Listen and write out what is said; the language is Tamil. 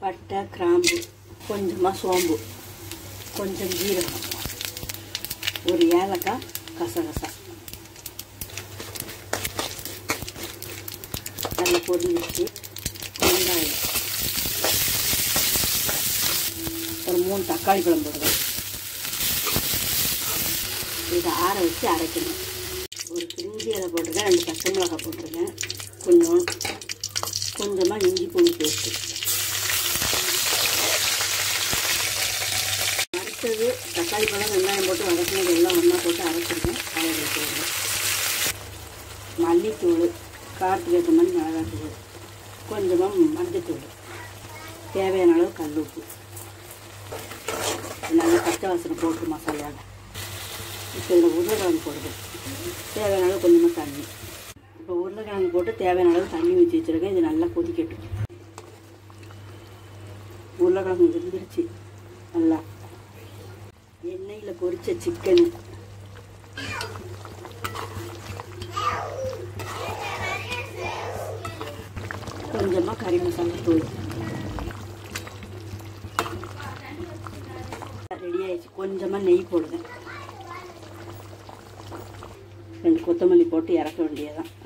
பட்டை கிராம்பு கொஞ்சமாக சோம்பு கொஞ்சம் ஜீரகம் ஒரு ஏலக்காய் கசகசா நல்லா பொரிஞ்சிச்சு வெங்காயம் ஒரு மூணு தக்காளி பழம் போடுவேன் இதை ஆற வச்சு அரைக்கணும் ஒரு பிரிஞ்சி இலை போட்டிருக்கேன் ரெண்டு பச்சை மிளகாய் போட்டிருக்கேன் கொஞ்சம் கொஞ்சமாக இஞ்சி பூண்டு பேஸ்ட்டு அடுத்தது தக்காளி பழம் வெங்காயம் போட்டு வதக்கினது எல்லாம் ஒன்றா போட்டு அரைச்சிருக்கேன் அதை போடுறேன் மல்லித்தூள் காரத்துக்கு ஏற்ற மாதிரி மிளகாத்தூள் கொஞ்சமாக மஞ்சத்தூள் தேவையான அளவு கல் உப்பு நல்லா பச்சை வாசனை போட்டு மசாலாவில் இப்போ இதில் உருளைக்கிழங்கு போடுறேன் தேவையான அளவு கொஞ்சமாக தண்ணி இப்போ உருளைக்கிழங்கு போட்டு தேவையான அளவு தண்ணி ஊற்றி வச்சுருக்கேன் இது நல்லா கொதிக்கட்டும் உருளைக்கிழங்கு வெந்துருச்சு நல்லா எண்ணெயில் பொரிச்ச சிக்கன் கொஞ்சமாக கறி மசாலா தூள் ரெடி ஆயிடுச்சு கொஞ்சமாக நெய் போடுவேன் ரெண்டு கொத்தமல்லி போட்டு இறக்க வேண்டியதான்